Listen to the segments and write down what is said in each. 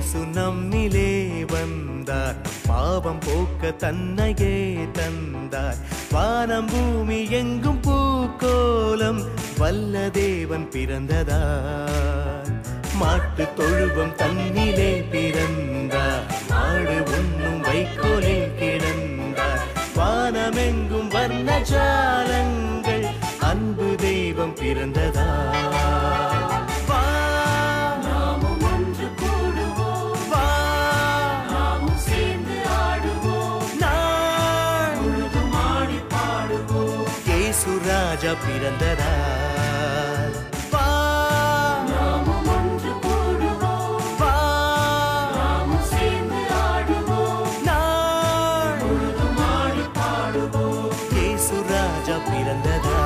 இயேசு நம்மிலே வந்தார் பாவம் போக்க தன்னையே தந்தார் வானம் பூமி எங்கும் பூக்கோலம் வல்ல தேவன் பிறந்ததார் மாட்டு தொழுவம் தன்னிலே பிறந்தார் மாடு உண்ணும் வைக்கோலில் கிடந்தார் வானமெங்கும் வர்ண ஜாலங்கள் அன்பு தெய்வம் பிறந்ததார் வா நாமும் ஒன்று கூடுவோம் வா நாமும் சேர்ந்து ஆடுவோம் நாள் முழுதும் ஆடி பாடுவோம் இயேசு ராஜா பிறந்ததார் வா நாமும் ஒன்று கூடுவோம் வா நாமும் சேர்ந்து ஆடுவோம் நாள் முழுதும் ஆடி பாடுவோம் இயேசு ராஜா பிறந்ததார்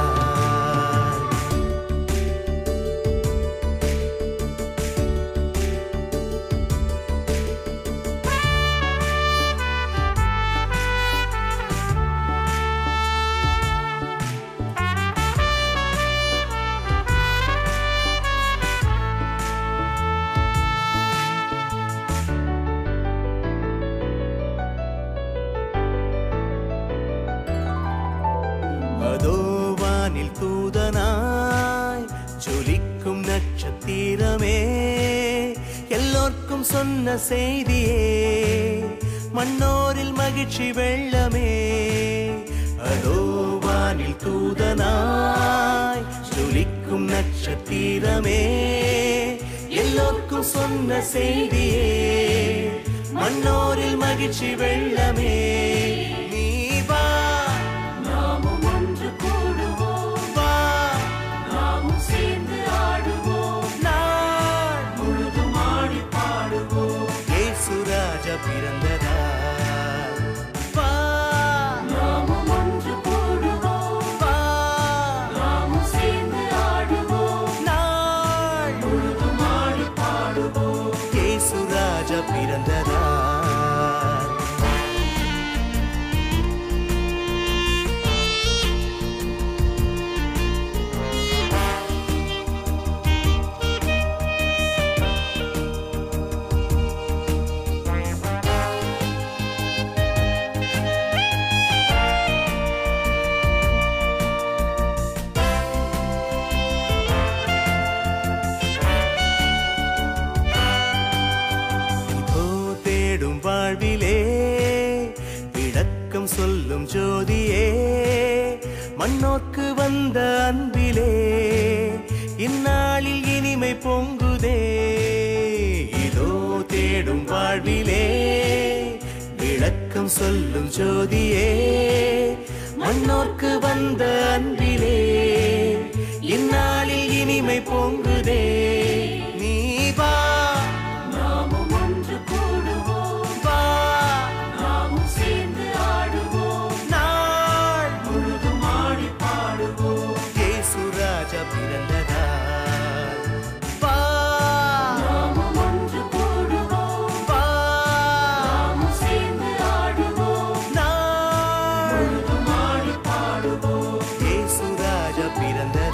அதோ வானில் தூதனாய் ஜொலிக்கும் நட்சத்திரமே எல்லோர்க்கும் சொன்ன செய்தியே மன்னோரில் மகிழ்ச்சி வெள்ளமே அதோ வானில் தூதனாய் ஜொலிக்கும் நட்சத்திரமே எல்லோர்க்கும் சொன்ன செய்தியே மன்னோரில் மகிழ்ச்சி வெள்ளமே நீ வா நாமும் ஒன்று கூடுவோம் வா நாமும் சேர்ந்து ஆடுவோம் நாள் முழுதும் ஆடி பாடுவோம் இயேசு ராஜா பிறந்ததார் வா நாமும் ஒன்று கூடுவோம் வா நாமும் சேர்ந்து ஆடுவோம் நாள் முழுதும் ஆடி பாடுவோம் இயேசு ராஜா பிறந்ததார் இதோ தேடும் வாழ்விலே விளக்கம் சொல்லும் ஜோதியே மண்ணோர்க்கு வந்த அன்பிலே இந்நாளில் இனிமை பொங்குதே இதோ தேடும் வாழ்விலே விளக்கம் சொல்லும் ஜோதியே மண்ணோர்க்கு வந்த அன்பிலே இந்நாளில் இனிமை பொங்குதே நீ வா நாமும் ஒன்று கூடுவோம் வா நாமும் சேர்ந்து ஆடுவோம் நாள் முழுதும் ஆடி பாடுவோம் இயேசு ராஜா பிறந்ததார் வா நாமும் ஒன்று கூடுவோம் வா நாமும் சேர்ந்து ஆடுவோம் நாள் முழுதும் ஆடி பாடுவோம் இயேசு ராஜா பிறந்ததார்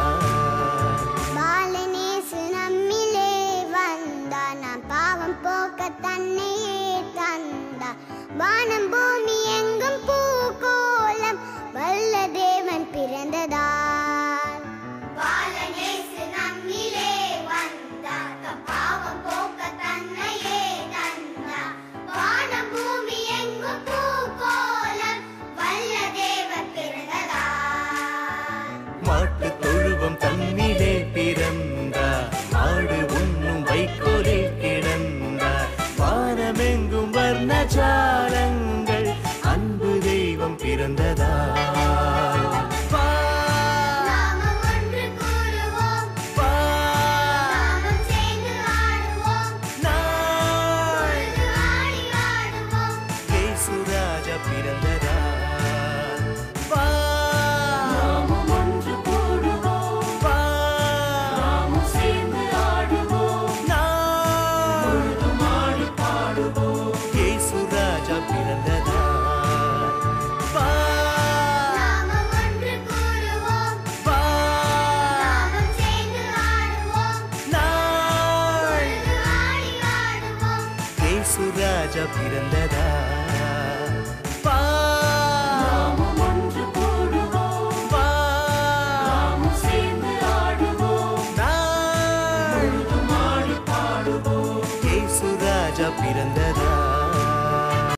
பாலனேசு நம்மிலே வந்தா நாம் பாவம் போக்க தன்னையே தந்தா வானம் பூமி எங்கும் பூகோளம் வல்ல தேவன் பிறந்ததார் பாலனேசு நம்மிலே வந்தா பாவம் போக்க தன்னையே தந்தா வானம் பூமி எங்கும் பூகோளம் வல்ல தேவன் பிறந்ததார் மாட்டு தொழுவம் தன்னிலே பிறந்தார் மாடு உண்ணும் வைக்கோலில் கிடந்தார் வானமெங்கும் வர்ண ஜாலங்கள் பிறந்ததோ